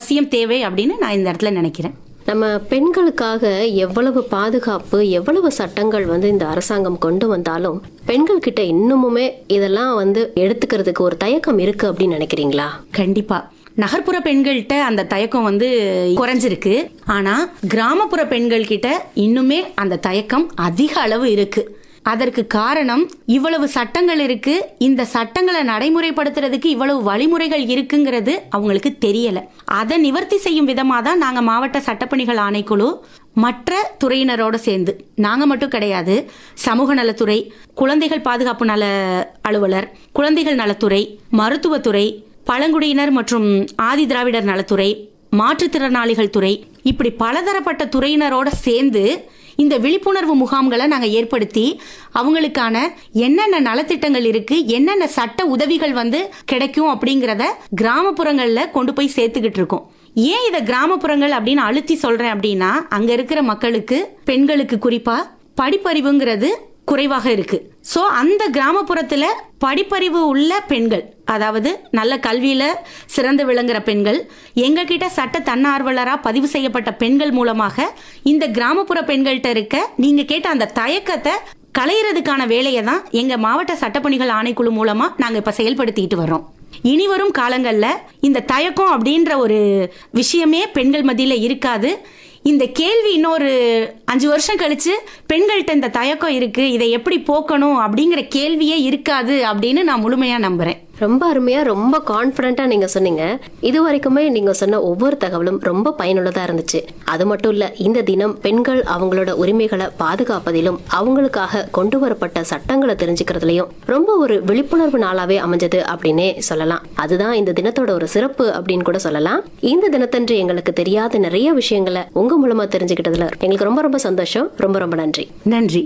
அவசியம் தேவை அப்படின்னு நான் இந்த இடத்துல நினைக்கிறேன் நம்ம பெண்களுக்காக எவ்வளவு பாதுகாப்பு எவ்வளவு சட்டங்கள் வந்து இந்த அரசாங்கம் கொண்டு வந்தாலும் பெண்கள் கிட்ட இன்னுமுமே இதெல்லாம் வந்து எடுத்துக்கிறதுக்கு ஒரு தயக்கம் இருக்கு அப்படின்னு நினைக்கிறீங்களா கண்டிப்பா நகர்ப்புற பெண்கள்கிட்ட அந்த தயக்கம் வந்து குறைஞ்சிருக்கு ஆனா கிராமப்புற பெண்கள் கிட்ட இன்னுமே அந்த தயக்கம் அதிக அளவு இருக்கு அதற்கு காரணம் இவ்வளவு சட்டங்கள் இருக்கு இந்த சட்டங்களை நடைமுறைப்படுத்துறதுக்கு இவ்வளவு வழிமுறைகள் இருக்குங்கிறது அவங்களுக்கு தெரியல அதை நிவர்த்தி செய்யும் விதமாக தான் நாங்க மாவட்ட சட்டப்பணிகள் ஆணைக்குழு மற்ற துறையினரோட சேர்ந்து நாங்க மட்டும் கிடையாது சமூக நலத்துறை குழந்தைகள் பாதுகாப்பு நல அலுவலர் குழந்தைகள் நலத்துறை மருத்துவத்துறை பழங்குடியினர் மற்றும் ஆதி திராவிடர் நலத்துறை மாற்றுத்திறனாளிகள் துறை இப்படி பலதரப்பட்ட துறையினரோட சேர்ந்து இந்த விழிப்புணர்வு முகாம்களை நாங்கள் ஏற்படுத்தி அவங்களுக்கான என்னென்ன நலத்திட்டங்கள் இருக்கு என்னென்ன சட்ட உதவிகள் வந்து கிடைக்கும் அப்படிங்கிறத கிராமப்புறங்களில் கொண்டு போய் சேர்த்துக்கிட்டு இருக்கோம் ஏன் இதை கிராமப்புறங்கள் அப்படின்னு அழுத்தி சொல்றேன் அப்படின்னா அங்க இருக்கிற மக்களுக்கு பெண்களுக்கு குறிப்பா படிப்பறிவுங்கிறது குறைவாக இருக்கு ஸோ அந்த கிராமப்புறத்துல படிப்பறிவு உள்ள பெண்கள் அதாவது நல்ல கல்வியில சிறந்து விளங்குற பெண்கள் எங்ககிட்ட சட்ட தன்னார்வலரா பதிவு செய்யப்பட்ட பெண்கள் மூலமாக இந்த கிராமப்புற பெண்கள்கிட்ட இருக்க நீங்க கேட்ட அந்த தயக்கத்தை களையிறதுக்கான வேலையை தான் எங்க மாவட்ட சட்டப்பணிகள் ஆணைக்குழு மூலமா நாங்க இப்ப செயல்படுத்திட்டு வர்றோம் இனி வரும் காலங்கள்ல இந்த தயக்கம் அப்படின்ற ஒரு விஷயமே பெண்கள் மத்தியில இருக்காது இந்த கேள்வி இன்னொரு அஞ்சு வருஷம் கழிச்சு பெண்கள்கிட்ட இந்த தயக்கம் இருக்கு இதை எப்படி போக்கணும் அப்படிங்கிற கேள்வியே இருக்காது அப்படின்னு நான் முழுமையா நம்புறேன் ரொம்ப அருமையா ரொம்ப கான்பிடண்டா நீங்க சொன்னீங்க இது வரைக்குமே நீங்க சொன்ன ஒவ்வொரு தகவலும் ரொம்ப பயனுள்ளதா இருந்துச்சு அது மட்டும் இல்ல இந்த தினம் பெண்கள் அவங்களோட உரிமைகளை பாதுகாப்பதிலும் அவங்களுக்காக கொண்டு வரப்பட்ட சட்டங்களை தெரிஞ்சுக்கிறதுலயும் ரொம்ப ஒரு விழிப்புணர்வு நாளாவே அமைஞ்சது அப்படின்னே சொல்லலாம் அதுதான் இந்த தினத்தோட ஒரு சிறப்பு அப்படின்னு கூட சொல்லலாம் இந்த தினத்தன்று எங்களுக்கு தெரியாத நிறைய விஷயங்களை உங்க மூலமா தெரிஞ்சுக்கிட்டதுல எங்களுக்கு ரொம்ப ரொம்ப சந்தோஷம் ரொம்ப ரொம்ப நன்றி நன்றி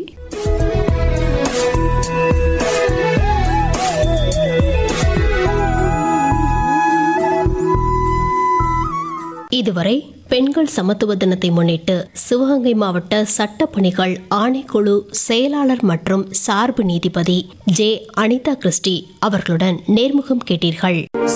இதுவரை பெண்கள் சமத்துவ தினத்தை முன்னிட்டு சிவகங்கை மாவட்ட சட்டப்பணிகள் ஆணைக்குழு செயலாளர் மற்றும் சார்பு நீதிபதி ஜே அனிதா கிறிஸ்டி அவர்களுடன் நேர்முகம் கேட்டீர்கள்